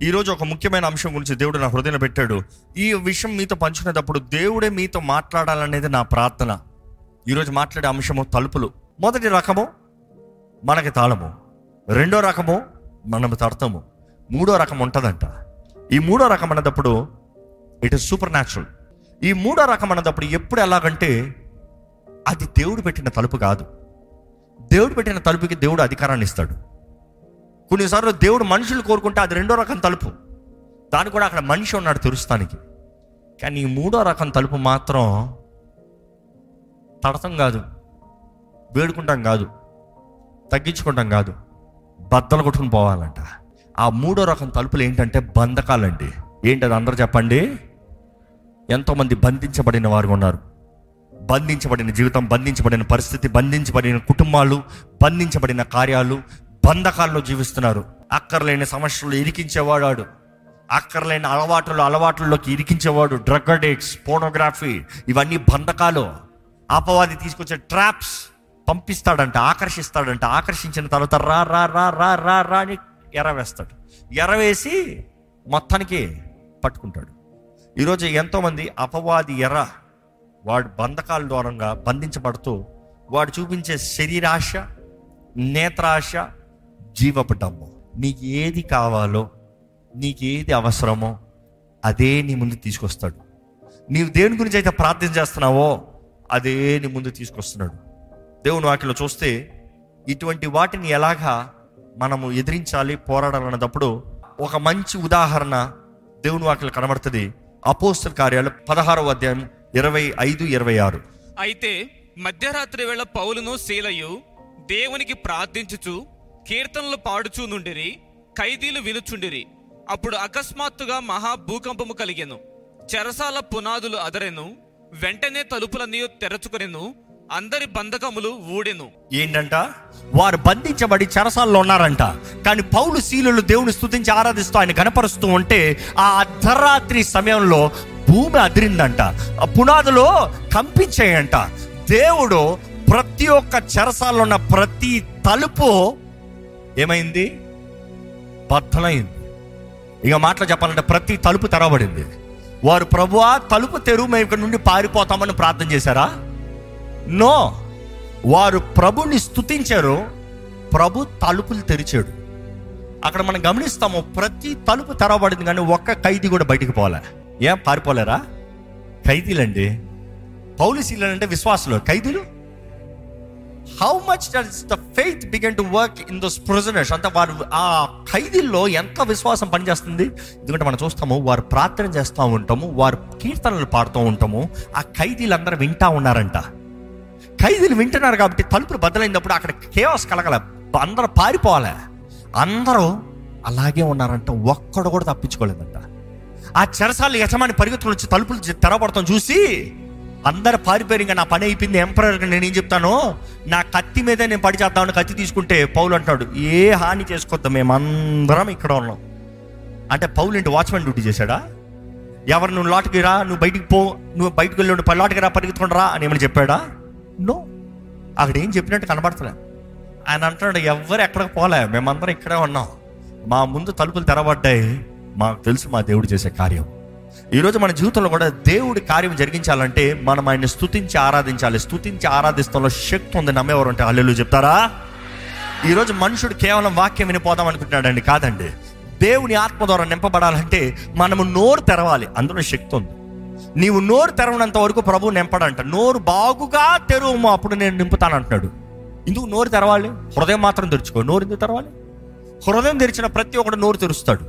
ఈరోజు ఒక ముఖ్యమైన అంశం గురించి దేవుడు నా హృదయం పెట్టాడు ఈ విషయం మీతో పంచుకునేటప్పుడు దేవుడే మీతో మాట్లాడాలనేది నా ప్రార్థన ఈరోజు మాట్లాడే అంశము తలుపులు మొదటి రకము మనకి తాళము రెండో రకము మనము తడతాము మూడో రకం ఉంటుందంట ఈ మూడో రకం అన్నదప్పుడు ఇట్ ఇస్ సూపర్ న్యాచురల్ ఈ మూడో రకం అన్నదప్పుడు ఎప్పుడు ఎలాగంటే అది దేవుడు పెట్టిన తలుపు కాదు దేవుడు పెట్టిన తలుపుకి దేవుడు అధికారాన్ని ఇస్తాడు కొన్నిసార్లు దేవుడు మనుషులు కోరుకుంటే అది రెండో రకం తలుపు దాని కూడా అక్కడ మనిషి ఉన్నాడు తెరుస్తానికి కానీ ఈ మూడో రకం తలుపు మాత్రం తడతం కాదు వేడుకుంటాం కాదు తగ్గించుకుంటాం కాదు బద్దలు కొట్టుకుని పోవాలంట ఆ మూడో రకం తలుపులు ఏంటంటే బంధకాలండి ఏంటది అందరూ చెప్పండి ఎంతోమంది బంధించబడిన వారు ఉన్నారు బంధించబడిన జీవితం బంధించబడిన పరిస్థితి బంధించబడిన కుటుంబాలు బంధించబడిన కార్యాలు బంధకాల్లో జీవిస్తున్నారు అక్కర్లేని సమస్యలు ఇరికించేవాడు అక్కర్లేని అలవాట్లు అలవాట్లలోకి ఇరికించేవాడు డ్రగ్ అడిక్ట్స్ పోనోగ్రఫీ ఇవన్నీ బంధకాలు అపవాది తీసుకొచ్చే ట్రాప్స్ పంపిస్తాడంట ఆకర్షిస్తాడంట ఆకర్షించిన తర్వాత రా రా రా రా రా రా అని ఎరవేస్తాడు ఎరవేసి మొత్తానికి పట్టుకుంటాడు ఈరోజు ఎంతోమంది అపవాది ఎర్ర వాడు బంధకాల ద్వారంగా బంధించబడుతూ వాడు చూపించే శరీరాశ నేత్రాశ జీవపు డమ్ము నీకు ఏది కావాలో నీకు ఏది అవసరమో అదే నీ ముందు తీసుకొస్తాడు నీవు దేని గురించి అయితే ప్రార్థన చేస్తున్నావో అదే నీ ముందు తీసుకొస్తున్నాడు దేవుని వాక్యలో చూస్తే ఇటువంటి వాటిని ఎలాగా మనము ఎదిరించాలి పోరాడాలన్నప్పుడు ఒక మంచి ఉదాహరణ దేవుని వాక్యలో కనబడుతుంది అపోస్తల కార్యాలు పదహారవ అధ్యాయం ఇరవై ఐదు ఇరవై ఆరు అయితే మధ్యరాత్రి వేళ పౌలును శీలయు దేవునికి ప్రార్థించుచు కీర్తనలు పాడుచూ నుండిరి ఖైదీలు వినుచుండిరి అప్పుడు అకస్మాత్తుగా మహా భూకంపము కలిగెను చెరసాల పునాదులు అదరెను వెంటనే తలుపులన్నీ తెరచుకొనెను అందరి బంధకములు ఊడెను ఏంటంట వారు బంధించబడి చెరసాల్లో ఉన్నారంట కానీ పౌలు శీలులు దేవుని స్తుతించి ఆరాధిస్తూ ఆయన కనపరుస్తూ ఉంటే ఆ అర్ధరాత్రి సమయంలో భూమి అదిరిందంట ఆ పునాదులో కంపించాయంట దేవుడు ప్రతి ఒక్క చెరసాల్లో ఉన్న ప్రతి తలుపు ఏమైంది బద్దలైంది ఇక మాటలు చెప్పాలంటే ప్రతి తలుపు తెరవబడింది వారు ప్రభువా తలుపు తెరువు మేము ఇక్కడ నుండి పారిపోతామని ప్రార్థన చేశారా నో వారు ప్రభుని స్తుతించారు ప్రభు తలుపులు తెరిచాడు అక్కడ మనం గమనిస్తాము ప్రతి తలుపు తెరవబడింది కానీ ఒక్క ఖైదీ కూడా బయటికి పోలే ఏం పారిపోలేరా ఖైదీలండి పౌలిసీలు అంటే విశ్వాసులు ఖైదీలు how much does the faith began to work in those prisoners అంటే వారు ఆ ఖైదీల్లో ఎంత విశ్వాసం పనిచేస్తుంది ఎందుకంటే మనం చూస్తాము వారు ప్రార్థన చేస్తూ ఉంటాము వారు కీర్తనలు పాడుతూ ఉంటాము ఆ ఖైదీలందరూ వింటా ఉన్నారంట ఖైదీలు వింటున్నారు కాబట్టి తలుపులు బద్దలైనప్పుడు అక్కడ కేవస్ కలగల అందరూ పారిపోలే అందరూ అలాగే ఉన్నారంట ఒక్కడు కూడా తప్పించుకోలేదంట ఆ చెరసాల యజమాని పరిగెత్తులు వచ్చి తలుపులు జ- తెరవబడతాం చూసి అందరు పారిపోయారు ఇంకా నా పని అయిపోయింది ఎంపరర్గా నేను ఏం చెప్తాను నా కత్తి మీదే నేను పడి చేద్దామని కత్తి తీసుకుంటే పౌలు అంటాడు ఏ హాని చేసుకోవద్దాం మేమందరం ఇక్కడ ఉన్నాం అంటే పౌలు ఏంటి వాచ్మెన్ డ్యూటీ చేశాడా ఎవరు నువ్వు లోటుకి రా నువ్వు బయటికి పో నువ్వు బయటకు వెళ్ళి పై లోటుకి రా పరిగెత్తుకొని రా అని ఏమైనా చెప్పాడా నో అక్కడ ఏం చెప్పినట్టు కనబడతలే ఆయన అంటున్నాడు ఎవ్వరు ఎక్కడికి పోలే మేమందరం ఇక్కడే ఉన్నాం మా ముందు తలుపులు తెరబడ్డాయి మాకు తెలుసు మా దేవుడు చేసే కార్యం ఈరోజు మన జీవితంలో కూడా దేవుడి కార్యం జరిగించాలంటే మనం ఆయన్ని స్తుతించి ఆరాధించాలి స్తుతించి ఆరాధిస్తంలో శక్తి ఉంది నమ్మేవారు అంటే అల్లెలు చెప్తారా ఈరోజు మనుషుడు కేవలం వాక్యం వినిపోదాం అనుకుంటున్నాడండి కాదండి దేవుని ఆత్మ ద్వారా నింపబడాలంటే మనము నోరు తెరవాలి అందులో శక్తి ఉంది నీవు నోరు తెరవనంత వరకు ప్రభు నింపడంట నోరు బాగుగా తెరువు అప్పుడు నేను నింపుతాను అంటున్నాడు ఎందుకు నోరు తెరవాలి హృదయం మాత్రం తెరుచుకో నోరు ఎందుకు తెరవాలి హృదయం తెరిచిన ప్రతి ఒక్కడు నోరు తెరుస్తాడు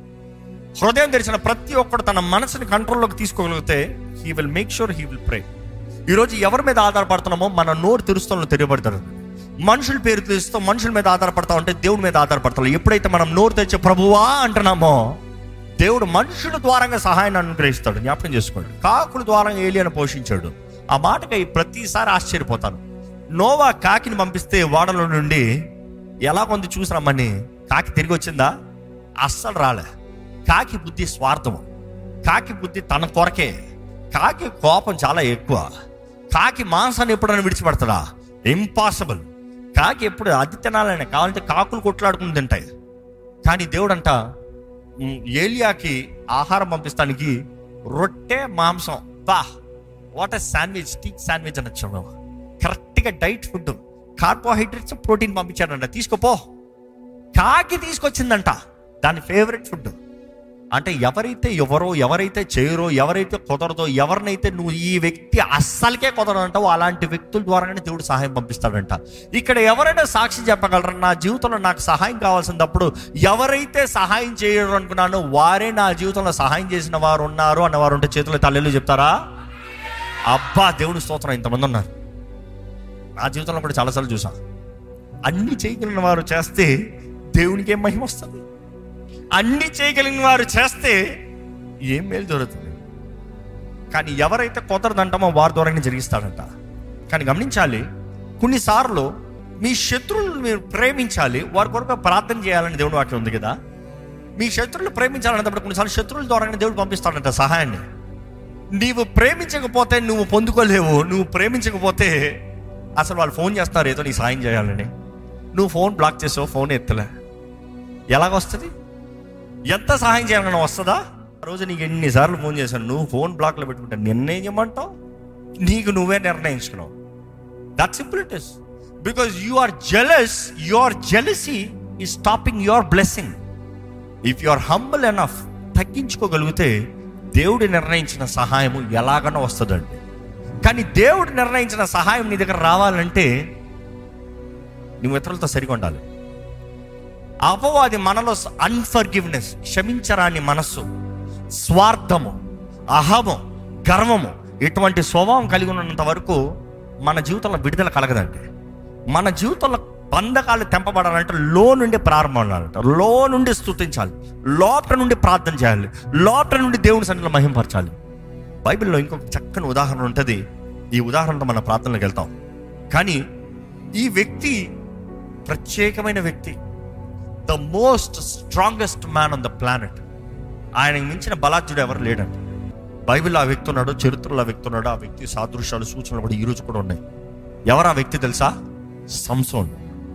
హృదయం తెరిచిన ప్రతి ఒక్కడు తన మనసుని కంట్రోల్లోకి తీసుకోగలిగితే he will make sure he will pray ఈరోజు ఎవరి మీద ఆధారపడుతున్నామో మన నోరు తెరుస్తాలో తెలియబడతారు మనుషుల పేరు తెలుస్తూ మనుషుల మీద ఆధారపడతా ఉంటే దేవుడి మీద ఆధారపడతాం ఎప్పుడైతే మనం నోరు తెచ్చే ప్రభువా అంటున్నామో దేవుడు మనుషుల ద్వారంగా సహాయాన్ని అనుగ్రహిస్తాడు జ్ఞాపకం చేసుకోండి కాకుల ద్వారంగా ఏలియను పోషించాడు ఆ మాటకై ప్రతిసారి ఆశ్చర్యపోతాను నోవా కాకిని పంపిస్తే వాడలో నుండి ఎలా కొంది చూసి రమ్మని కాకి తిరిగి వచ్చిందా అస్సలు రాలే కాకి బుద్ధి స్వార్థము కాకి బుద్ధి తన కొరకే కాకి కోపం చాలా ఎక్కువ కాకి మాంసాన్ని ఎప్పుడైనా విడిచిపెడతాడా ఇంపాసిబుల్ కాకి ఎప్పుడు అది తినాలని కావాలంటే కాకులు కొట్లాడుకుని తింటాయి కానీ దేవుడు అంట ఉమ్, ఏలియాకి ఆహారం పంపిస్తానికి రొట్టె మాంసం బా వాట్ శాండ్విచ్ టీక్ శాండ్విచ్ అనొచ్చు మేము కరెక్ట్గా డైట్ ఫుడ్ కార్బోహైడ్రేట్స్ ప్రోటీన్ పంపించాడంట తీసుకోపో కాకి తీసుకొచ్చిందంట దాని ఫేవరెట్ ఫుడ్ అంటే ఎవరైతే ఎవరో ఎవరైతే చేయరో ఎవరైతే కుదరదో ఎవరినైతే నువ్వు ఈ వ్యక్తి అస్సలకే కుదరదంటావో అలాంటి వ్యక్తుల ద్వారానే దేవుడు సహాయం పంపిస్తాడంట ఇక్కడ ఎవరైనా సాక్షి చెప్పగలరు నా జీవితంలో నాకు సహాయం కావాల్సినప్పుడు ఎవరైతే సహాయం చేయరు అనుకున్నానో వారే నా జీవితంలో సహాయం చేసిన వారు ఉన్నారు అన్నవారు ఉంటే చేతులు తల్లిలు చెప్తారా అబ్బా దేవుని స్తోత్రం ఇంతమంది ఉన్నారు నా జీవితంలో కూడా చాలాసార్లు చూసా అన్ని చేయగలిగిన వారు చేస్తే దేవునికి ఏం మహిమ వస్తుంది అన్ని చేయగలిగిన వారు చేస్తే ఏం మేలు జరుగుతుంది కానీ ఎవరైతే కుదరదంటామో వారి ద్వారానే జరిగిస్తాడంట కానీ గమనించాలి కొన్నిసార్లు మీ శత్రువులను మీరు ప్రేమించాలి వారి కొరకు ప్రార్థన చేయాలని దేవుని వాక్యం ఉంది కదా మీ శత్రువులు ప్రేమించాలన్నప్పుడు కొన్నిసార్లు శత్రువుల ద్వారానే దేవుడు పంపిస్తాడంట సహాయాన్ని నీవు ప్రేమించకపోతే నువ్వు పొందుకోలేవు నువ్వు ప్రేమించకపోతే అసలు వాళ్ళు ఫోన్ చేస్తారు ఏదో నీ సాయం చేయాలని నువ్వు ఫోన్ బ్లాక్ చేసావు ఫోన్ ఎత్తలే ఎలాగొస్తుంది ఎంత సహాయం చేయాలన్నా వస్తుందా ఆ రోజు నీకు ఎన్నిసార్లు ఫోన్ చేశాను నువ్వు ఫోన్ బ్లాక్లో పెట్టుకుంటా నిర్ణయం చేయమంటావు నీకు నువ్వే నిర్ణయించుకున్నావు that simple it is because you are jealous your jealousy is stopping your blessing if you are humble enough తగ్గించుకోగలిగితే దేవుడు నిర్ణయించిన సహాయము ఎలాగనో వస్తుందండి కానీ దేవుడు నిర్ణయించిన సహాయం నీ దగ్గర రావాలంటే నువ్వు ఇతరులతో సరిగా ఉండాలి అపవాది మనలో అన్ఫర్గివ్నెస్ క్షమించరాని మనస్సు స్వార్థము అహము గర్వము ఇటువంటి స్వభావం కలిగి ఉన్నంత వరకు మన జీవితంలో విడుదల కలగదండి మన జీవితంలో బంధకాలు తెంపబడాలంటే లో నుండి ప్రారంభం అవ్వాలంట లో నుండి స్తుతించాలి లోపల నుండి ప్రార్థన చేయాలి లోపల నుండి దేవుని సన్నిధిలో మహింపరచాలి బైబిల్లో ఇంకొక చక్కని ఉదాహరణ ఉంటుంది ఈ ఉదాహరణతో మన ప్రార్థనలకు వెళ్తాం కానీ ఈ వ్యక్తి ప్రత్యేకమైన వ్యక్తి the most strongest man on the planet ఆయనకు మించిన బలాఢ్యుడు ఎవరు లేడండి బైబిల్లో ఆ వ్యక్తి ఉన్నాడు చరిత్రలో ఆ వ్యక్తి ఉన్నాడు ఆ వ్యక్తి సాదృశ్యాలు సూచనలు కూడా ఈ రోజు కూడా ఉన్నాయి ఎవరు ఆ వ్యక్తి తెలుసా సంసోన్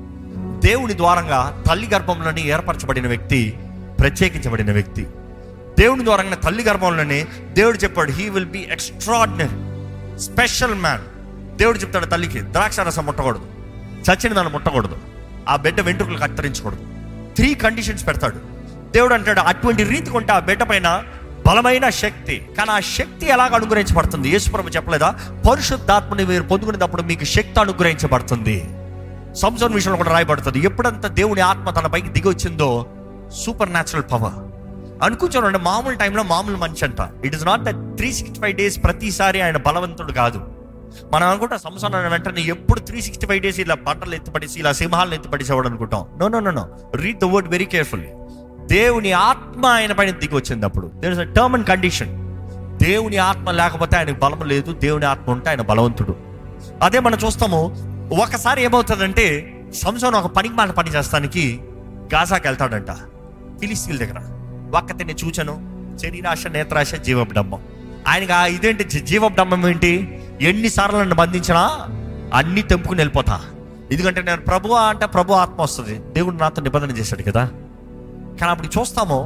దేవుని ద్వారంగా తల్లి గర్భంలోని ఏర్పరచబడిన వ్యక్తి ప్రత్యేకించబడిన వ్యక్తి దేవుని ద్వారంగా తల్లి గర్భంలోనే దేవుడు చెప్పాడు he will be extraordinary special man దేవుడు చెప్తాడు తల్లికి ద్రాక్షారసం ముట్టకూడదు చచ్చిన దాన్ని ముట్టకూడదు ఆ బిడ్డ వెంట్రుకలు కత్తిరించకూడదు త్రీ కండిషన్స్ పెడతాడు దేవుడు అంటాడు అటువంటి రీతి కొంటే ఆ బిడ్డ పైన బలమైన శక్తి కానీ ఆ శక్తి ఎలాగ అనుగ్రహించబడుతుంది యేసుప్రభు చెప్పలేదా పరిశుద్ధాత్మని మీరు పొందుకునేటప్పుడు మీకు శక్తి అనుగ్రహించబడుతుంది సంసోన్ విషయంలో కూడా రాయబడుతుంది ఎప్పుడంతా దేవుని ఆత్మ తన పైకి దిగి వచ్చిందో సూపర్ న్యాచురల్ పవర్ అనుకుంటానండి మామూలు టైంలో మామూలు మనిషి అంట it is not the three sixty five days ప్రతిసారి ఆయన బలవంతుడు కాదు మనం అనుకుంటాం సంవత్సరం అన్న వెంటనే ఎప్పుడు త్రీ సిక్స్టీ ఫైవ్ డేస్ ఇలా బట్టలు ఎత్తుపడేసి ఇలా సింహాలను ఎత్తుపడేసేవాడు అనుకుంటాం no no no no read the word very carefully దేవుని ఆత్మ ఆయన పైన దిగి వచ్చింది అప్పుడు there is a term and condition దేవుని ఆత్మ లేకపోతే ఆయనకు బలం లేదు దేవుని ఆత్మ ఉంటే ఆయన బలవంతుడు అదే మనం చూస్తాము ఒకసారి ఏమవుతుందంటే సంసోన్ ఒక పనికి మాట పని చేస్తానికి గాజాకి వెళ్తాడంట ఫిలిస్తీన్ దగ్గర ఒక్కతిని చూచను శరీరాశ నేత్రాశ జీవపు డమ్మం ఆయనకి ఆ ఇదేంటి జీ- జీవపు డమ్మం ఏంటి ఎన్నిసార్లు నన్ను బంధించినా అన్ని తెంపుకుని వెళ్ళిపోతా ఎందుకంటే నేను ప్రభు అంటే ప్రభు ఆత్మ వస్తుంది దేవుడు నాతో నిబంధన చేశాడు కదా కానీ అప్పుడు చూస్తాము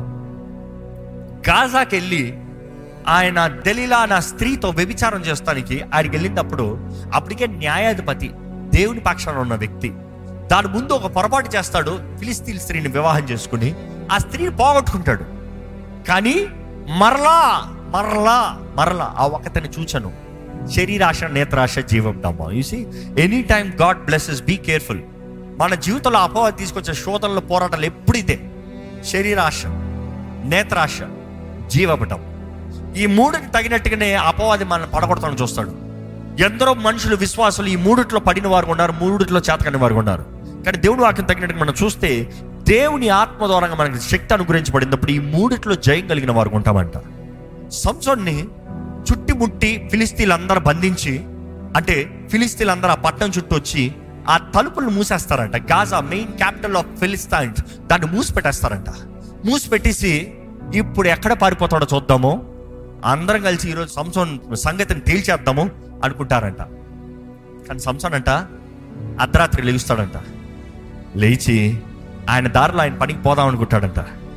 గాజాకి వెళ్ళి ఆయన దలీలా నా స్త్రీతో వ్యభిచారం చేస్తానికి ఆయనకి వెళ్ళినప్పుడు అప్పటికే న్యాయాధిపతి దేవుని పక్షాన ఉన్న వ్యక్తి దాని ముందు ఒక పొరపాటు చేస్తాడు ఫిలిస్తీన్ స్త్రీని వివాహం చేసుకుని ఆ స్త్రీని పోగొట్టుకుంటాడు కానీ మరలా మరలా మరలా ఆ ఒక్కతని చూచను శరీరాశ నేత్రాశ జీవం డమ్మ you see any time God blesses be careful మన జీవితంలో అపవాది తీసుకొచ్చే శోధనలు పోరాటాలు ఎప్పుడు ఇదే శరీరాశ నేత్రాశ జీవపటం ఈ మూడుకి తగినట్టుగానే అపవాది మనల్ని పడగొడతాను చూస్తాడు ఎందరో మనుషులు విశ్వాసులు ఈ మూడిట్లో పడిన వారు ఉన్నారు మూడిట్లో చేతకని వారు ఉన్నారు కానీ దేవుడు వాక్యం తగినట్టుగా మనం చూస్తే దేవుని ఆత్మ ద్వారా మనకి శక్తి అనుగ్రహించబడినప్పుడు ఈ మూడిట్లో జయం కలిగిన వారు ఉంటామంట సంసోన్ని చుట్టుముట్టి ఫిలిస్తీన్లందరూ బంధించి అంటే ఫిలిస్తీన్లందరూ ఆ పట్టణం చుట్టూ వచ్చి ఆ తలుపులను మూసేస్తారంట Gaza main capital of Philistines దాన్ని మూసి పెట్టేస్తారంట మూసి పెట్టేసి ఇప్పుడు ఎక్కడ పారిపోతాడో చూద్దాము అందరం కలిసి ఈరోజు సంసోన్ సంగతిని తేల్చేద్దాము అనుకుంటారంట కానీ సంసోన్ అంట అర్ధరాత్రి లేస్తాడంట లేచి ఆయన దారిలో ఆయన పనికి పోదాం అనుకుంటాడంట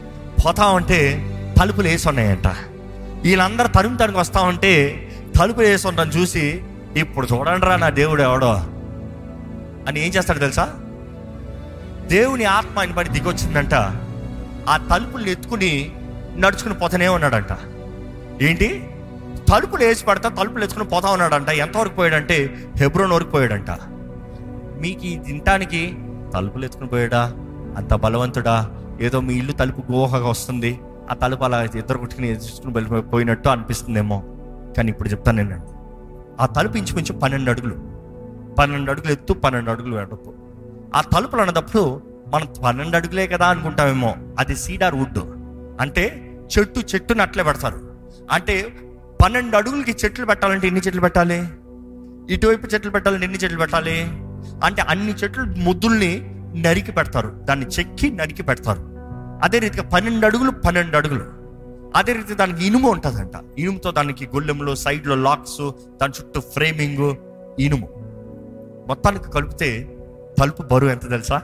పోతా ఉంటే తలుపులు వేసి ఉన్నాయంట వీళ్ళందరూ తరుము తరుగు వస్తా ఉంటే తలుపులు వేసి ఉంటాను చూసి ఇప్పుడు చూడండి రా నా దేవుడు ఎవడో అని ఏం చేస్తాడు తెలుసా దేవుని ఆత్మ ఆయన పడి దిగొచ్చిందంట ఆ తలుపుల్ని ఎత్తుకుని నడుచుకుని పోతానే ఉన్నాడంట ఏంటి తలుపులు వేసి పడతా తలుపులు ఎత్తుకుని పోతా ఉన్నాడంట ఎంతవరకు పోయాడంటే హెబ్రోన్ వరకు పోయాడంట మీకు ఈ తినటానికి తలుపులు ఎత్తుకుని పోయాడా అంత బలవంతుడా ఏదో మీ ఇల్లు తలుపు గోహగా వస్తుంది ఆ తలుపు అలా ఇద్దరు కొట్టుకుని ఎదుర్చుకుని వెళ్ళి పోయినట్టు అనిపిస్తుందేమో కానీ ఇప్పుడు చెప్తాను నేను ఆ తలుపు ఇంచుమించు పన్నెండు అడుగులు పన్నెండు అడుగులు ఎత్తు పన్నెండు అడుగులు వెడపు ఆ తలుపులు అన్నదప్పుడు మనం పన్నెండు అడుగులే కదా అనుకుంటామేమో అది సీడార్ వుడ్ అంటే చెట్టు చెట్టుని అట్లే పెడతారు అంటే పన్నెండు అడుగులకి చెట్లు పెట్టాలంటే ఎన్ని చెట్లు పెట్టాలి ఇటువైపు చెట్లు పెట్టాలంటే ఎన్ని చెట్లు పెట్టాలి అంటే అన్ని చెట్లు ముద్దుల్ని నరికి పెడతారు దాన్ని చెక్కి నరికి పెడతారు అదే రీతిగా పన్నెండు అడుగులు పన్నెండు అడుగులు అదే రీతి దానికి ఇనుము ఉంటుందంట ఇనుముతో దానికి గొల్లెములు సైడ్లో లాక్స్ దాని చుట్టూ ఫ్రేమింగ్ ఇనుము మొత్తానికి కలిపితే తలుపు బరువు ఎంత తెలుసా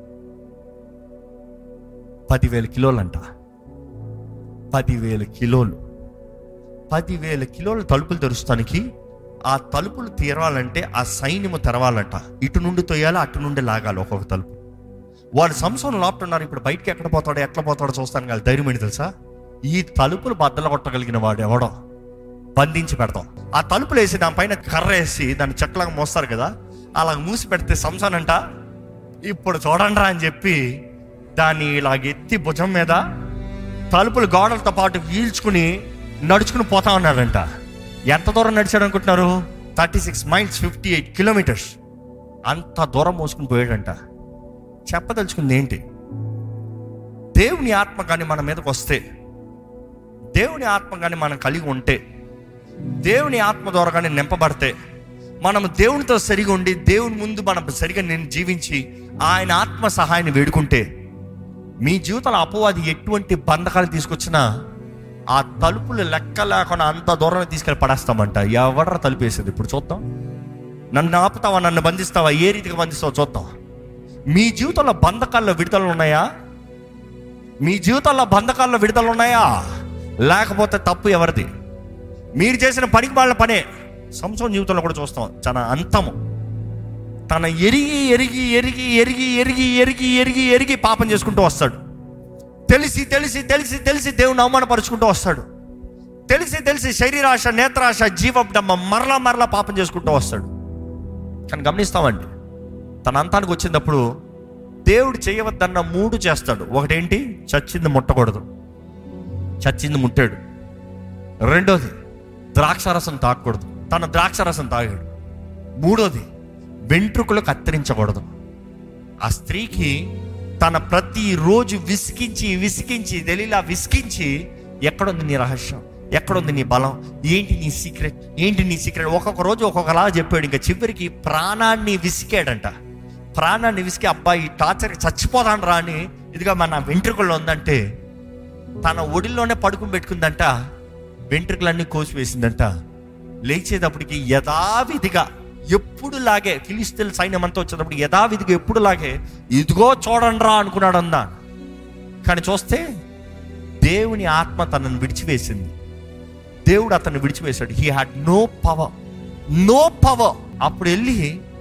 పదివేల కిలోలంట పదివేల కిలోలు పదివేల కిలోల తలుపులు తెరుస్తానికి ఆ తలుపులు తీరాలంటే ఆ సైన్యము తెరవాలంట ఇటు నుండి తొయ్యాలి అటు నుండి లాగాలి ఒక్కొక్క తలుపు వాడు సంవత్సరం లోపటున్నారు ఇప్పుడు బయటికి ఎక్కడ పోతాడో ఎట్లా పోతాడో చూస్తాను కానీ ధైర్యం ఏంటి తెలుసా ఈ తలుపులు బద్దలు కొట్టగలిగిన వాడు ఎవడో బంధించి పెడతాం ఆ తలుపులు వేసి దానిపైన కర్ర వేసి దాన్ని చెక్కలాగా మోస్తారు కదా అలా మూసి పెడితే సంసాన్ అంట ఇప్పుడు చూడండి అని చెప్పి దాన్ని ఇలాగ ఎత్తి భుజం మీద తలుపులు గోడలతో పాటు ఈల్చుకుని నడుచుకుని పోతా ఉన్నాడంట ఎంత దూరం నడిచాడు అనుకుంటున్నారు thirty six miles fifty eight kilometres అంత దూరం మోసుకుని పోయాడంట చెప్పదలుచుకుంది ఏంటి దేవుని ఆత్మ కానీ మన మీదకి వస్తే దేవుని ఆత్మ కానీ మనం కలిగి ఉంటే దేవుని ఆత్మ ద్వారా కానీ నింపబడితే మనం దేవునితో సరిగా ఉండి దేవుని ముందు మనం సరిగా నేను జీవించి ఆయన ఆత్మ సహాయాన్ని వేడుకుంటే మీ జీవితంలో అపవాది ఎటువంటి బంధకాలు తీసుకొచ్చినా ఆ తలుపులు లెక్క లేకుండా అంత దూరం తీసుకెళ్ళి పడేస్తామంట ఎవడరా తలుపు వేసేది ఇప్పుడు చూద్దాం నన్ను ఆపుతావా నన్ను బంధిస్తావా ఏ రీతిగా బంధిస్తావో చూద్దాం మీ జీవితంలో బంధకాల్లో విడుదల ఉన్నాయా మీ జీవితంలో బంధకాల్లో విడుదల ఉన్నాయా లేకపోతే తప్పు ఎవరిది మీరు చేసిన పనికి వాళ్ళ పనే సంవత్సరం జీవితంలో కూడా చూస్తాం చాలా అంతము తన ఎరిగి ఎరిగి ఎరిగి ఎరిగి ఎరిగి ఎరిగి ఎరిగి ఎరిగి పాపం చేసుకుంటూ వస్తాడు తెలిసి తెలిసి తెలిసి తెలిసి దేవుని అవమానపరుచుకుంటూ వస్తాడు తెలిసి తెలిసి శరీరాశ నేత్రాశ జీవబ్డమ్మ మరలా మరలా పాపం చేసుకుంటూ వస్తాడు కానీ గమనిస్తామండి తన అంతానికి వచ్చినప్పుడు దేవుడు చేయవద్దన్న మూడు చేస్తాడు ఒకటేంటి చచ్చింది ముట్టకూడదు చచ్చింది ముట్టాడు రెండోది ద్రాక్షారసం తాగకూడదు తన ద్రాక్షారసం తాగాడు మూడోది వెంట్రుకలు కత్తిరించకూడదు ఆ స్త్రీకి తన ప్రతిరోజు విసికించి విసికించి తెలియలా విసికించి ఎక్కడుంది నీ రహస్యం ఎక్కడుంది నీ బలం ఏంటి నీ సీక్రెట్ ఏంటి నీ సీక్రెట్ ఒక్కొక్క రోజు ఒక్కొక్కలా చెప్పాడు ఇంకా చివరికి ప్రాణాన్ని విసికాడంట ప్రాణాన్ని విసికి అబ్బాయి టార్చర్కి చచ్చిపోదాను రా అని ఇదిగా మన వెంట్రుకల్లో ఉందంటే తన ఒడిలోనే పడుకుని పెట్టుకుందంట వెంట్రుకలన్నీ కోసివేసిందంట లేచేటప్పటికి యథావిధిగా ఎప్పుడు లాగే ఫిలిస్తీన్ సైన్యం అంతా వచ్చేటప్పుడు యథావిధిగా ఎప్పుడు లాగే ఇదిగో చూడండిరా అనుకున్నాడు అందా కానీ చూస్తే దేవుని ఆత్మ తనను విడిచివేసింది దేవుడు అతన్ని విడిచివేశాడు he had no power no power అప్పుడు వెళ్ళి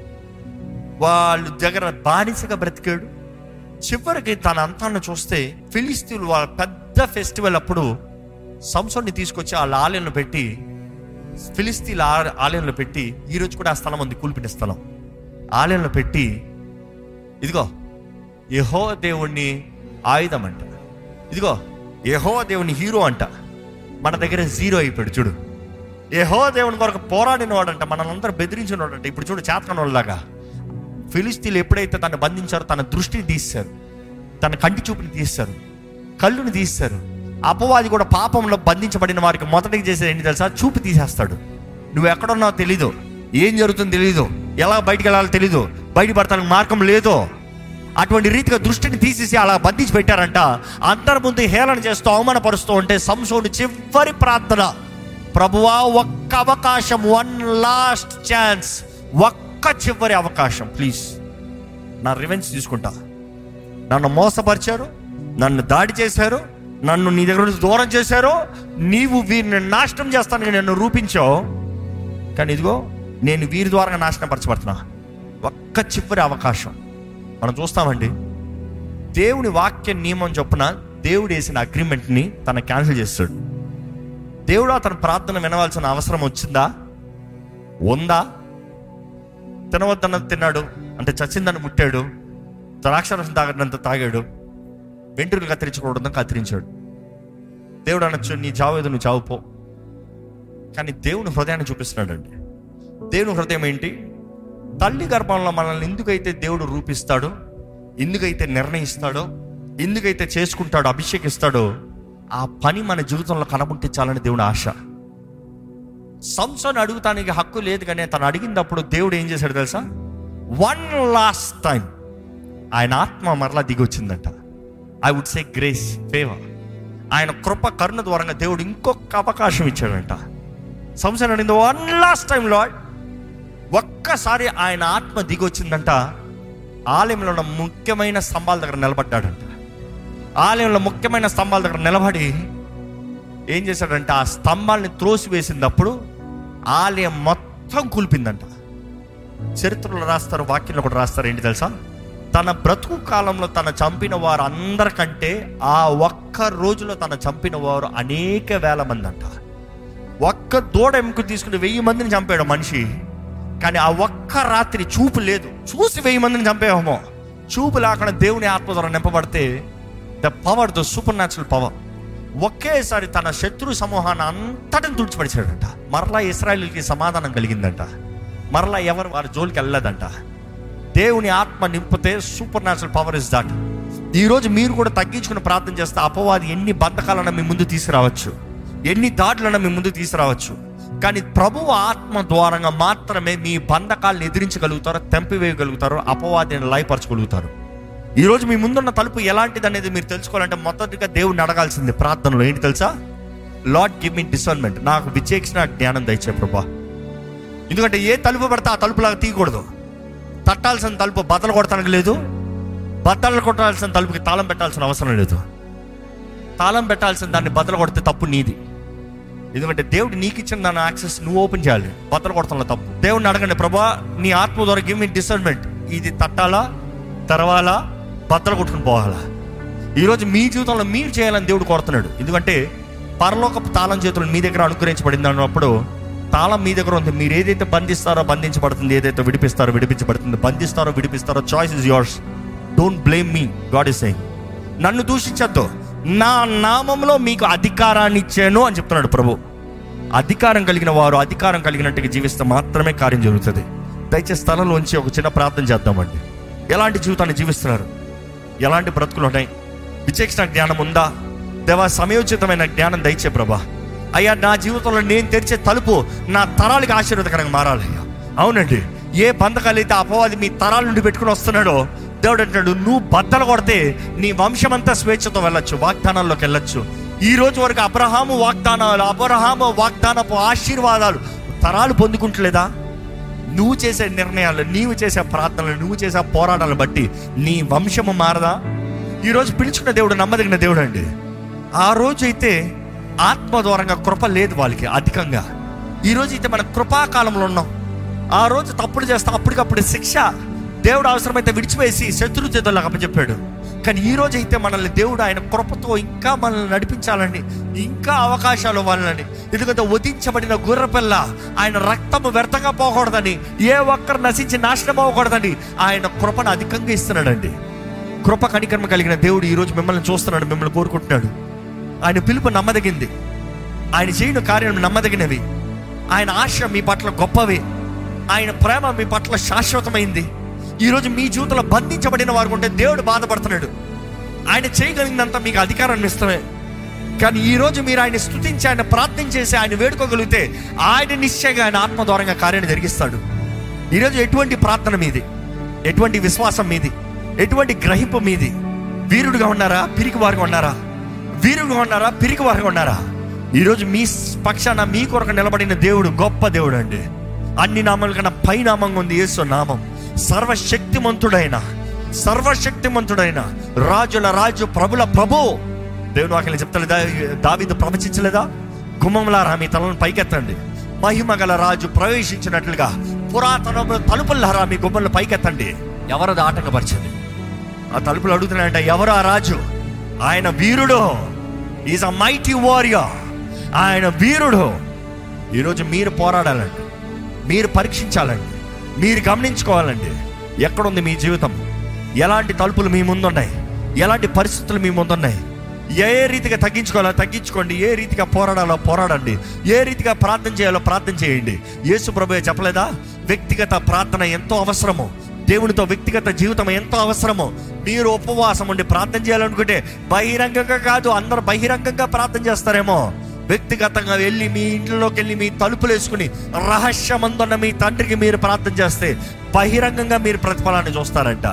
వాళ్ళు దగ్గర బానిసగా బ్రతికాడు చివరికి తన అంతాన్ని చూస్తే ఫిలిస్తీన్లు వాళ్ళ పెద్ద ఫెస్టివల్ అప్పుడు సంసోన్ని తీసుకొచ్చి వాళ్ళ ఆలయంలో పెట్టి ఫిలిస్తీన్ ఆలయంలో పెట్టి ఈ రోజు కూడా ఆ స్థలం ఉంది కూల్పిన స్థలం ఆలయంలో పెట్టి ఇదిగో యహో దేవుణ్ణి ఆయుధం అంట ఇదిగో యహో దేవుని హీరో అంట మన దగ్గర జీరో అయిపోయాడు చూడు యహో దేవుని కొరకు పోరాడిన వాడంట మనల్ని బెదిరించిన వాడంట ఇప్పుడు చూడు చేతకన వాళ్ళలాగా ఫిలిస్తీన్లు ఎప్పుడైతే తను బంధించారో తన దృష్టిని తీస్తారు తన కంటి చూపుని తీస్తారు కళ్ళుని తీస్తారు అపవాది కూడా పాపంలో బంధించబడిన వారికి మొదటికి చేసేది ఏంటి తెలుసా చూపు తీసేస్తాడు నువ్వు ఎక్కడున్నావు తెలీదు ఏం జరుగుతుందో తెలీదు ఎలా బయటికి వెళ్ళాలో తెలీదు బయటపడతానికి మార్గం లేదో అటువంటి రీతిగా దృష్టిని తీసేసి అలా బంధించి పెట్టారంట అందరి ముందు హేళన చేస్తూ అవమానపరుస్తూ ఉంటే సంసోని చివరి ప్రార్థన ప్రభువా ఒక్క అవకాశం వన్ లాస్ట్ ఛాన్స్ ఒక్క చివరి అవకాశం ప్లీజ్ నా రివెంజ్ తీసుకుంటా నన్ను మోసపరిచారు నన్ను దాడి చేశారు నన్ను నీ దగ్గర నుంచి దూరం చేశారో నీవు వీరిని నాశనం చేస్తానని నన్ను రూపించావు కానీ ఇదిగో నేను వీరి ద్వారా నాశనపరచబడుతున్నా ఒక్క చివరి అవకాశం మనం చూస్తామండి దేవుని వాక్య నియమం చొప్పున దేవుడు వేసిన అగ్రిమెంట్ని తన క్యాన్సిల్ చేస్తాడు దేవుడు అతని ప్రార్థన వినవలసిన అవసరం వచ్చిందా ఉందా తినవద్దన్నది తిన్నాడు అంటే చచ్చిందని ముట్టాడు ద్రాక్షరసం తాగడంత తాగాడు వెంట్రుకలు కత్తిరించకూడదు కత్తిరించాడు దేవుడు అనొచ్చు నీ చావు ఏదో నువ్వు చావుపో కానీ దేవుని హృదయాన్ని చూపిస్తున్నాడండి దేవుని హృదయం ఏంటి తల్లి గర్భంలో మనల్ని ఎందుకైతే దేవుడు రూపిస్తాడో ఎందుకైతే నిర్ణయిస్తాడో ఎందుకైతే చేసుకుంటాడో అభిషేకిస్తాడో ఆ పని మన జీవితంలో కనబుట్టించాలని దేవుని ఆశ సంసోన్ అడుగుతానికి హక్కు లేదు కానీ తను అడిగినప్పుడు దేవుడు ఏం చేశాడు తెలుసా వన్ లాస్ట్ టైం ఆయన ఆత్మ మరలా దిగి వచ్చిందంట I would say grace favour ఆయన కృప కరుణ ద్వారంగా దేవుడు ఇంకొక అవకాశం ఇచ్చాడంట సంసోన్ అడిగింది వన్ లాస్ట్ టైం లాడ్ ఒక్కసారి ఆయన ఆత్మ దిగి వచ్చిందంట ఆలయంలో ఉన్న ముఖ్యమైన స్తంభాల దగ్గర నిలబడ్డాడంట ఆలయంలో ముఖ్యమైన స్తంభాల దగ్గర నిలబడి ఏం చేశాడంటే ఆ స్తంభాలని త్రోసి వేసినప్పుడు ఆలయం మొత్తం కూల్పిందంట చరిత్రలో రాస్తారు వాక్యంలో కూడా రాస్తారు ఏంటి తెలుసా తన బ్రతుకు కాలంలో తన చంపిన వారు అందరికంటే ఆ ఒక్క రోజులో తన చంపిన వారు అనేక వేల మంది అంట ఒక్క దూడ ఎముక తీసుకుని వెయ్యి మందిని చంపాడు మనిషి కానీ ఆ ఒక్క రాత్రి చూపు లేదు చూసి వెయ్యి మందిని చంపేమో చూపు లేకుండా దేవుని ఆత్మ ద్వారా నింపబడితే the power the supernatural power ఒకేసారి తన శత్రు సమూహాన్ని అంతటిని తుడిచిపడిచాడంట మరలా ఇస్రాయలీకి సమాధానం కలిగిందంట మరలా ఎవరు వారి జోలికి వెళ్ళలేదంట దేవుని ఆత్మ నింపితే supernatural power is that ఈరోజు మీరు కూడా తగ్గించుకుని ప్రార్థన చేస్తే అపవాది ఎన్ని బంధకాలను మీ ముందు తీసుకురావచ్చు ఎన్ని దాడులను మీ ముందు తీసుకురావచ్చు కానీ ప్రభువు ఆత్మ ద్వారంగా మాత్రమే మీ బంధకాలను ఎదిరించగలుగుతారో తెంపివేయగలుగుతారో అపవాదిని లయపరచగలుగుతారు ఈరోజు మీ ముందున్న తలుపు ఎలాంటిది అనేది మీరు తెలుసుకోవాలంటే మొదటిగా దేవుడిని అడగాల్సింది ప్రార్థనలో ఏంటి తెలుసా లార్డ్ గివ్ మీ డిసర్న్మెంట్ నాకు విచేక్షణ జ్ఞానం దయచే ప్రభా ఎందుకంటే ఏ తలుపు పడితే ఆ తలుపులాగా తీయకూడదు తట్టాల్సిన తలుపు బద్దలు కొడతానికి లేదు బద్దలు కొట్టాల్సిన తలుపుకి తాళం పెట్టాల్సిన అవసరం లేదు తాళం పెట్టాల్సిన దాన్ని బద్దలు కొడితే తప్పు నీది ఎందుకంటే దేవుడు నీకు ఇచ్చిన దాని యాక్సెస్ నువ్వు ఓపెన్ చేయాలి బద్దలు కొడతాను తప్పు దేవుడిని అడగండి ప్రభా నీ ఆత్మ ద్వారా గివ్ మీ డిసర్న్మెంట్ ఇది తట్టాలా తెరవాలా బద్దలు కొట్టుకుని పోవాలా ఈరోజు మీ జీవితంలో మీరు చేయాలని దేవుడు కోరుతున్నాడు ఎందుకంటే పరలోకపు తాళం చేతులు మీ దగ్గర అనుగ్రహించబడింది అన్నప్పుడు తాళం మీ దగ్గర ఉంది మీరు ఏదైతే బంధిస్తారో బంధించబడుతుంది ఏదైతే విడిపిస్తారో విడిపించబడుతుంది బంధిస్తారో విడిపిస్తారో choice is yours don't blame me God is saying నన్ను దూషించద్దు నా నామంలో మీకు అధికారాన్ని ఇచ్చాను అని చెప్తున్నాడు ప్రభు అధికారం కలిగిన వారు అధికారం కలిగినట్టుగా జీవిస్తే మాత్రమే కార్యం జరుగుతుంది దయచేసి స్థలంలోంచి ఒక చిన్న ప్రార్థన చేద్దామండి ఎలాంటి జీవితాన్ని జీవిస్తున్నారు ఎలాంటి బ్రతుకులు ఉన్నాయి విచక్షణ జ్ఞానం ఉందా దేవా సమయోచితమైన జ్ఞానం దయచే ప్రభా అయ్యా నా జీవితంలో నేను తెరిచే తలుపు నా తరాలకి ఆశీర్వాదకరంగా మారాలి అయ్యా అవునండి ఏ బంధకాలు అయితే అపవాది మీ తరాల నుండి పెట్టుకుని వస్తున్నాడో దేవుడు అంటాడు నువ్వు బద్దలు కొడితే నీ వంశమంతా స్వేచ్ఛతో వెళ్ళొచ్చు వాగ్దానాల్లోకి వెళ్ళొచ్చు ఈ రోజు వరకు అబ్రహాము వాగ్దానాలు అబ్రహాము వాగ్దానపు ఆశీర్వాదాలు తరాలు పొందుకుంటలేదా నువ్వు చేసే నిర్ణయాలు నీవు చేసే ప్రార్థనలు నువ్వు చేసే పోరాటాలను బట్టి నీ వంశము మారదా ఈరోజు పిలుచుకున్న దేవుడు నమ్మదగిన దేవుడు అండి ఆ రోజు అయితే ఆత్మ ద్వారంగా కృప లేదు వాళ్ళకి అధికంగా ఈ రోజు అయితే మన కృపాకాలంలో ఉన్నాం ఆ రోజు తప్పుడు చేస్తా అప్పటికప్పుడు శిక్ష దేవుడు అవసరమైతే విడిచివేసి శత్రు చేతులకు అప్పచెప్పాడు కానీ ఈ రోజు అయితే మనల్ని దేవుడు ఆయన కృపతో ఇంకా మనల్ని నడిపించాలని ఇంకా అవకాశాలు ఇవ్వాలని ఎందుకంటే వధించబడిన గుర్రపిల్ల ఆయన రక్తము వ్యర్థంగా పోకూడదని ఏ ఒక్కరు నశించి నాశనం అవ్వకూడదని ఆయన కృపను అధికంగా ఇస్తున్నాడండి కృప కనికర్మ కలిగిన దేవుడు ఈరోజు మిమ్మల్ని చూస్తున్నాడు మిమ్మల్ని కోరుకుంటున్నాడు ఆయన పిలుపు నమ్మదగింది ఆయన చేయని కార్యం నమ్మదగినవి ఆయన ఆశ మీ పట్ల గొప్పవి ఆయన ప్రేమ మీ పట్ల శాశ్వతమైంది ఈరోజు మీ జీవితంలో బంధించబడిన వారు ఉంటే దేవుడు బాధపడుతున్నాడు ఆయన చేయగలిగినంత మీకు అధికారాన్ని ఇస్తమే కానీ ఈరోజు మీరు ఆయన స్తుతించి ఆయన ప్రార్థన చేసి ఆయన వేడుకోగలిగితే ఆయన నిశ్చయంగా ఆయన ఆత్మ ద్వారంగా కార్యాన్ని జరిగిస్తాడు ఈరోజు ఎటువంటి ప్రార్థన మీది ఎటువంటి విశ్వాసం మీది ఎటువంటి గ్రహింపు మీది వీరుడుగా ఉన్నారా పిరికి వారుగా ఉన్నారా వీరుడుగా ఉన్నారా పిరికి వారుగా ఉన్నారా ఈరోజు మీ పక్షాన మీ కొరకు నిలబడిన దేవుడు గొప్ప దేవుడు అండి అన్ని నామాల కన్నా పై నామంగా ఉంది యేసు నామం సర్వశక్తిమంతుడైన సర్వశక్తిమంతుడైన రాజుల రాజు ప్రభుల ప్రభు దేవుని వాక్యం చెప్తలేదా దావీదు ప్రవచించలేదా గుమ్మంలారా మీ తలను పైకెత్తండి మహిమ గల రాజు ప్రవేశించినట్లుగా పురాతన తలుపులారా మీ గుమ్మలను పైకెత్తండి ఎవరది ఆటంకపరిచింది ఆ తలుపులు అడుగుతున్నాయంట ఎవరు ఆ రాజు ఆయన వీరుడు ఈజ్ అ మైటీ వారియర్ ఆయన వీరుడు ఈరోజు మీరు పోరాడాలండి మీరు పరీక్షించాలండి మీరు గమనించుకోవాలండి ఎక్కడుంది మీ జీవితం ఎలాంటి తలుపులు మీ ముందున్నాయి ఎలాంటి పరిస్థితులు మీ ముందున్నాయి ఏ రీతిగా తగ్గించుకోవాలో తగ్గించుకోండి ఏ రీతిగా పోరాడాలో పోరాడండి ఏ రీతిగా ప్రార్థన చేయాలో ప్రార్థన చేయండి యేసు ప్రభు చెప్పలేదా వ్యక్తిగత ప్రార్థన ఎంతో అవసరము దేవునితో వ్యక్తిగత జీవితం ఎంతో అవసరము మీరు ఉపవాసం ఉండి ప్రార్థన చేయాలనుకుంటే బహిరంగంగా కాదు అందరు బహిరంగంగా ప్రార్థన చేస్తారేమో వ్యక్తిగతంగా వెళ్ళి మీ ఇంట్లోకి వెళ్ళి మీ తలుపులు వేసుకుని రహస్యమందున్న మీ తండ్రికి మీరు ప్రార్థన చేస్తే బహిరంగంగా మీరు ప్రతిఫలాన్ని చూస్తారంట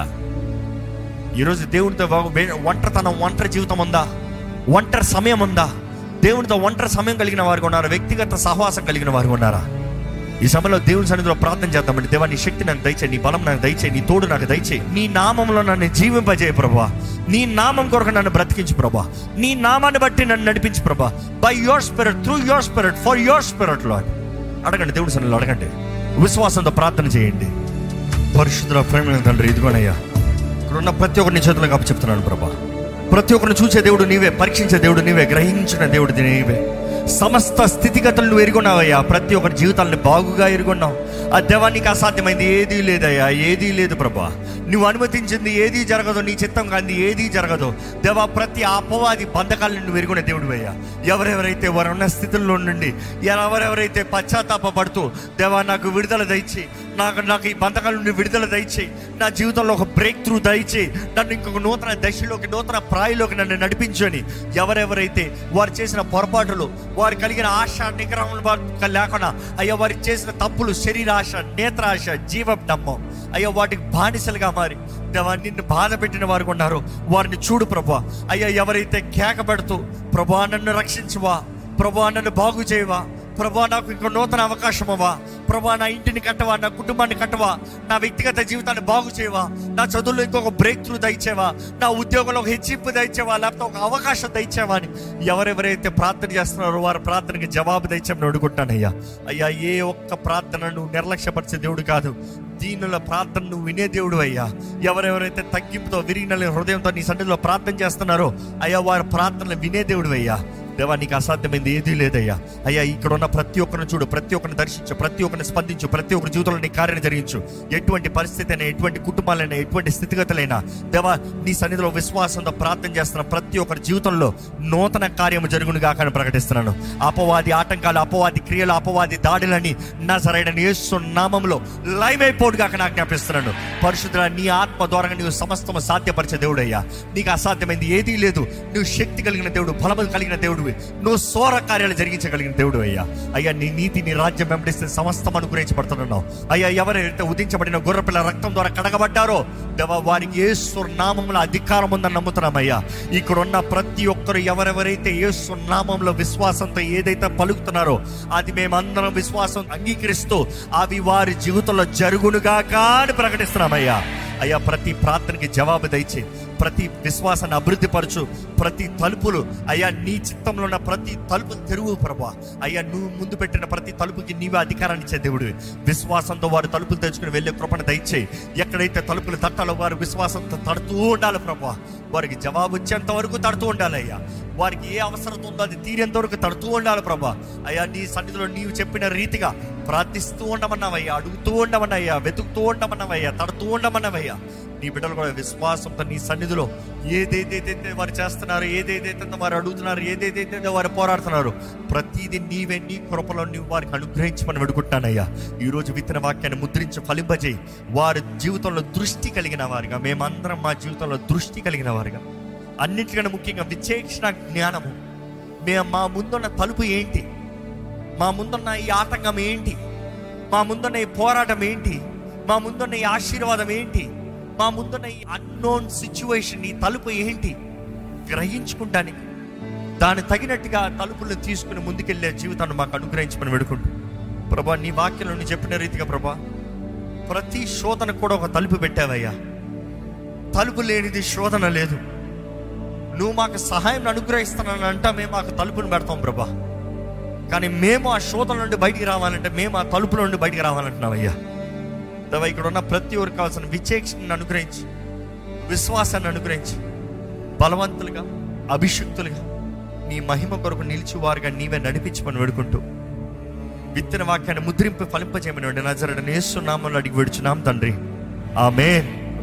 ఈరోజు దేవునితో వే- ఒంటరితనం ఒంటరి జీవితం ఉందా ఒంటరి సమయం ఉందా దేవునితో ఒంటరి సమయం కలిగిన వారు ఉన్నారా వ్యక్తిగత సహవాసం కలిగిన వారు ఉన్నారా ఈ సమయంలో దేవుని సన్నిధిలో ప్రార్థన చేద్దామండి దేవా నీ శక్తి నాకు దయచే నీ బలం నాకు దయచే నీ తోడు నాకు దయచే నీ నామంలో నన్ను జీవింపజేయ ప్రభా నీ నామం కొరకు నన్ను బ్రతికించు ప్రభా నీ నామాన్ని బట్టి నన్ను నడిపించు ప్రభా by your spirit through your spirit for your spirit Lord అడగండి దేవుడి సన్నిధిలో అడగండి విశ్వాసంతో ప్రార్థన చేయండి పరిశుద్ధుల ప్రేమ తండ్రి ఇదిగోనయ్యా ఇక్కడ ఉన్న ప్రతి ఒక్కరిని చేతులు కాపు చెప్తున్నాను ప్రభా ప్రతి ఒక్కరిని చూసే దేవుడు నీవే పరీక్షించే దేవుడు నీవే గ్రహించిన దేవుడు నీవే సమస్త స్థితిగతులు నువ్వు ఎరుగున్నావయ్యా ప్రతి ఒక్కరి జీవితాలను బాగుగా ఎరుగున్నావు ఆ దేవానికి అసాధ్యమైంది ఏదీ లేదయ్యా ఏదీ లేదు ప్రభా నువ్వు అనుమతించింది ఏదీ జరగదు నీ చిత్తం కాంది ఏదీ జరగదు దేవా ప్రతి అపవాది బంధకాలను నువ్వు ఎరుగునే దేవుడు అయ్యా ఎవరెవరైతే వారు ఉన్న స్థితుల్లో నుండి ఎవరెవరైతే పశ్చాత్తాపడుతూ దేవా నాకు విడుదల దయచి నాకు నాకు ఈ బంధకాల నుండి విడుదల దయచేయి నా జీవితంలో ఒక బ్రేక్ త్రూ దయచేయి నన్ను ఇంకొక నూతన దశలోకి నూతన ప్రాయిలోకి నన్ను నడిపించని ఎవరెవరైతే వారు చేసిన పొరపాటులు వారు కలిగిన ఆశ నిగ్రహం లేకుండా అయ్యా వారు చేసిన తప్పులు శరీరాశ నేత్రాశ జీవం నమ్మం అయ్యా వాటికి బానిసలుగా మారి దేవా నిన్ను బాధ పెట్టిన వారు ఉన్నారు వారిని చూడు ప్రభా అయ్యా ఎవరైతే కేక పెడుతూ ప్రభా నన్ను రక్షించువా ప్రభా నన్ను బాగు చేయవా ప్రభా నాకు ఇంకో నూతన అవకాశం అవ్వా ప్రభా నా ఇంటిని కట్టవా నా కుటుంబాన్ని కట్టవా నా వ్యక్తిగత జీవితాన్ని బాగు చేయవా నా చదువులో ఇంకొక బ్రేక్ త్రూ దయచేవా నా ఉద్యోగంలో ఒక హెచ్చింపు దయచేవా లేకపోతే ఒక అవకాశం దయచేవా అని ఎవరెవరైతే ప్రార్థన చేస్తున్నారో వారి ప్రార్థనకి జవాబు దయచేమని అడుగుంటానయ్యా అయ్యా ఏ ఒక్క ప్రార్థన నువ్వు నిర్లక్ష్యపరిచే దేవుడు కాదు దీనుల ప్రార్థన నువ్వు వినే దేవుడు అయ్యా ఎవరెవరైతే తగ్గింపుతో విరిగిన హృదయంతో నీ సన్నిధిలో ప్రార్థన చేస్తున్నారో అయ్యా వారి ప్రార్థనలు వినే దేవుడు అయ్యా దేవా నీకు అసాధ్యమైంది ఏదీ లేదయ్యా అయ్యా ఇక్కడ ఉన్న ప్రతి ఒక్కరిని చూడు ప్రతి ఒక్కరిని దర్శించు ప్రతి ఒక్కరిని స్పందించు ప్రతి ఒక్కరి జీవితంలో నీ కార్యం జరిగించు ఎటువంటి పరిస్థితి అయినా ఎటువంటి కుటుంబాలైనా ఎటువంటి స్థితిగతులైనా దేవా నీ సన్నిధిలో విశ్వాసంతో ప్రార్థన చేస్తున్న ప్రతి ఒక్కరి జీవితంలో నూతన కార్యము జరుగును గాకని ప్రకటిస్తున్నాను అపవాది ఆటంకాలు అపవాది క్రియలు అపవాది దాడులని నా సరైన యేసు నామంలో లైవ్ అయిపోడు గాక నాకు జ్ఞాపిస్తున్నాను పరిశుద్ధ నీ ఆత్మ ద్వారా నీవు సమస్తము సాధ్యపరిచే దేవుడయ్యా నీకు అసాధ్యమైంది ఏదీ లేదు నువ్వు శక్తి కలిగిన దేవుడు బలము కలిగిన దేవుడు నువ్వు సోర కార్యాలు జరిగించగలిగిన దేవుడు అయ్యా అయ్యా నీ నీతి నీ రాజ్యం వెంబడిస్తే సమస్తం అనుగ్రహించబడుతున్నావు అయ్యా ఎవరైతే ఉదించబడిన గొర్రెపిల్ల రక్తం ద్వారా కడగబడ్డారో దేవా వారికి యేసు నామంలో అధికారం ఉందని నమ్ముతున్నామయ్యా ఇక్కడ ఉన్న ప్రతి ఒక్కరు ఎవరెవరైతే యేసు నామంలో విశ్వాసంతో ఏదైతే పలుకుతున్నారో అది మేమందరం విశ్వాసం అంగీకరిస్తూ అవి వారి జీవితంలో జరుగునుగాక అని ప్రకటిస్తున్నామయ్యా అయ్యా ప్రతి ప్రార్థనకి జవాబు దయచే ప్రతి విశ్వాసాన్ని అభివృద్ధిపరచు ప్రతి తలుపులు అయ్యా నీ చిత్తంలో ఉన్న ప్రతి తలుపు తెరువు ప్రభా అయ్యా నువ్వు ముందు పెట్టిన ప్రతి తలుపుకి నీవే అధికారాన్ని ఇచ్చే దేవుడు విశ్వాసంతో వారు తలుపులు తెచ్చుకుని వెళ్ళే కృపణ దయచేయి ఎక్కడైతే తలుపులు తట్టాలో వారు విశ్వాసంతో తడుతూ ఉండాలి ప్రభా వారికి జవాబు వచ్చేంత వరకు తడుతూ ఉండాలి అయ్యా వారికి ఏ అవసరం ఉందో అది తీరేంత వరకు తడుతూ ఉండాలి ప్రభా అయ్యా నీ సన్నిధిలో నీవు చెప్పిన రీతిగా ప్రార్థిస్తూ ఉండమన్నావయ్యా అడుగుతూ ఉండమన్నయ్యా వెతుకుతూ ఉండమన్నావయ్యా తడుతూ ఉండమన్నావయ్యా నీ బిడ్డలు కూడా విశ్వాసంతో నీ సన్నిధిలో ఏదేదైతే వారు చేస్తున్నారు ఏదేదైతే వారు అడుగుతున్నారు ఏదేదైతే వారు పోరాడుతున్నారు ప్రతిదీ నీవే నీ కృపలో నీవు వారికి అనుగ్రహించమని అడుగుంటానయ్యా ఈ రోజు విత్తన వాక్యాన్ని ముద్రించి ఫలింపజేయి వారి జీవితంలో దృష్టి కలిగిన వారిగా మేమందరం మా జీవితంలో దృష్టి కలిగిన వారిగా అన్నిటికన్నా ముఖ్యంగా విచేక్షణ జ్ఞానము మేము మా ముందున్న తలుపు ఏంటి మా ముందున్న ఈ ఆటంకం ఏంటి మా ముందున్న ఈ పోరాటం ఏంటి మా ముందున్న ఈ ఆశీర్వాదం ఏంటి మా ముందున్న ఈ అన్నోన్ సిచ్యువేషన్ ఈ తలుపు ఏంటి గ్రహించుకుంటానికి దాని తగినట్టుగా తలుపులను తీసుకుని ముందుకెళ్లే జీవితాన్ని మాకు అనుగ్రహించమని వేడుకుంటూ ప్రభా నీ వాక్యంలో నీ చెప్పిన రీతిగా ప్రభా ప్రతి శోధన కూడా ఒక తలుపు పెట్టావయ్యా తలుపు లేనిది శోధన లేదు నువ్వు మాకు సహాయం అనుగ్రహిస్తున్నాను అంట మేము మాకు తలుపును పెడతాం ప్రభా కానీ మేము ఆ శోధన నుండి బయటికి రావాలంటే మేము ఆ తలుపుల నుండి బయటికి రావాలంటున్నాం అయ్యా దేవా ఇక్కడ ఉన్న ప్రతి ఒక్కరికి కావాల్సిన విచేక్షణను అనుగ్రహించి విశ్వాసాన్ని అనుగ్రహించి బలవంతులుగా అభిషక్తులుగా నీ మహిమ కొరకు నిలిచి వారుగా నీవే నడిపించమని వేడుకుంటూ విత్తన వాక్యాన్ని ముద్రింపు ఫలింపజేయమని నజరడని నేస్తున్నామని అడిగి విడుచున్నాం తండ్రి ఆమెన్